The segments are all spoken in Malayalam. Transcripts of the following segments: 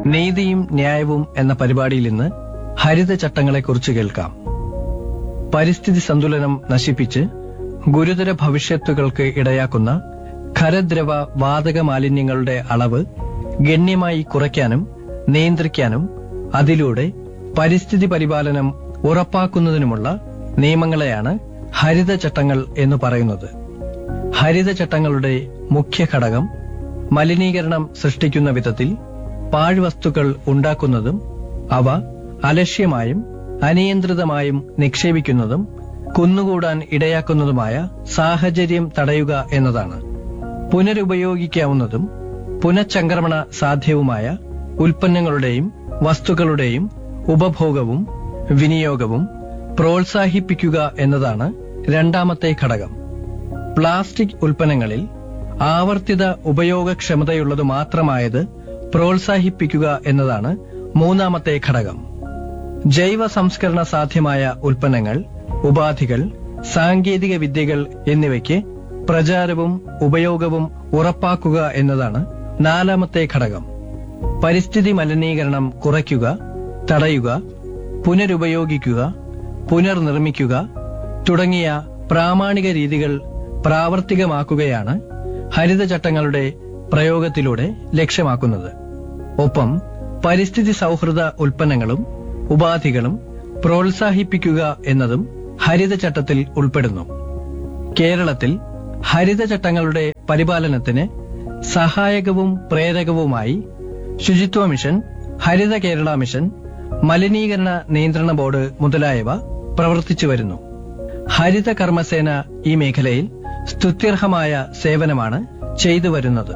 നീതിയും ന്യായവും എന്ന പരിപാടിയിൽ ഇന്ന് ഹരിതചട്ടങ്ങളെക്കുറിച്ച് കേൾക്കാം പരിസ്ഥിതി സന്തുലനം നശിപ്പിച്ച് ഗുരുതര ഭവിഷ്യത്തുകൾക്ക് ഇടയാക്കുന്ന ഖരദ്രവ വാതക മാലിന്യങ്ങളുടെ അളവ് ഗണ്യമായി കുറയ്ക്കാനും നിയന്ത്രിക്കാനും അതിലൂടെ പരിസ്ഥിതി പരിപാലനം ഉറപ്പാക്കുന്നതിനുമുള്ള നിയമങ്ങളെയാണ് ഹരിതചട്ടങ്ങൾ എന്ന് പറയുന്നത് ഹരിതചട്ടങ്ങളുടെ മുഖ്യ ഘടകം മലിനീകരണം സൃഷ്ടിക്കുന്ന വിധത്തിൽ പാഴ്വസ്തുക്കൾ ഉണ്ടാക്കുന്നതും അവ അലക്ഷ്യമായും അനിയന്ത്രിതമായും നിക്ഷേപിക്കുന്നതും കുന്നുകൂടാൻ ഇടയാക്കുന്നതുമായ സാഹചര്യം തടയുക എന്നതാണ് പുനരുപയോഗിക്കാവുന്നതും പുനഃചംക്രമണ സാധ്യവുമായ ഉൽപ്പന്നങ്ങളുടെയും വസ്തുക്കളുടെയും ഉപഭോഗവും വിനിയോഗവും പ്രോത്സാഹിപ്പിക്കുക എന്നതാണ് രണ്ടാമത്തെ ഘടകം പ്ലാസ്റ്റിക് ഉൽപ്പന്നങ്ങളിൽ ആവർത്തിത ഉപയോഗക്ഷമതയുള്ളത് മാത്രമായത് പ്രോത്സാഹിപ്പിക്കുക എന്നതാണ് മൂന്നാമത്തെ ഘടകം ജൈവ സംസ്കരണ സാധ്യമായ ഉൽപ്പന്നങ്ങൾ ഉപാധികൾ സാങ്കേതിക വിദ്യകൾ എന്നിവയ്ക്ക് പ്രചാരവും ഉപയോഗവും ഉറപ്പാക്കുക എന്നതാണ് നാലാമത്തെ ഘടകം പരിസ്ഥിതി മലിനീകരണം കുറയ്ക്കുക തടയുക പുനരുപയോഗിക്കുക പുനർനിർമ്മിക്കുക തുടങ്ങിയ പ്രാമാണിക രീതികൾ പ്രാവർത്തികമാക്കുകയാണ് ഹരിതചട്ടങ്ങളുടെ പ്രയോഗത്തിലൂടെ ലക്ഷ്യമാക്കുന്നത് ഒപ്പം പരിസ്ഥിതി സൗഹൃദ ഉൽപ്പന്നങ്ങളും ഉപാധികളും പ്രോത്സാഹിപ്പിക്കുക എന്നതും ഹരിതചട്ടത്തിൽ ഉൾപ്പെടുന്നു കേരളത്തിൽ ഹരിതചട്ടങ്ങളുടെ പരിപാലനത്തിന് സഹായകവും പ്രേരകവുമായി ശുചിത്വ മിഷൻ ഹരിത കേരള മിഷൻ മലിനീകരണ നിയന്ത്രണ ബോർഡ് മുതലായവ പ്രവർത്തിച്ചു വരുന്നു ഹരിത കർമ്മസേന ഈ മേഖലയിൽ സ്തുത്യർഹമായ സേവനമാണ് ചെയ്തു വരുന്നത്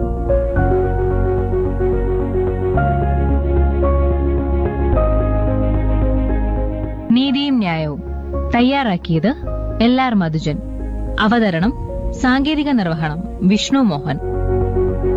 നീതിയും ന്യായവും തയ്യാറാക്കിയത് എൽ ആർ മധുജൻ അവതരണം സാങ്കേതിക നിർവഹണം വിഷ്ണു മോഹൻ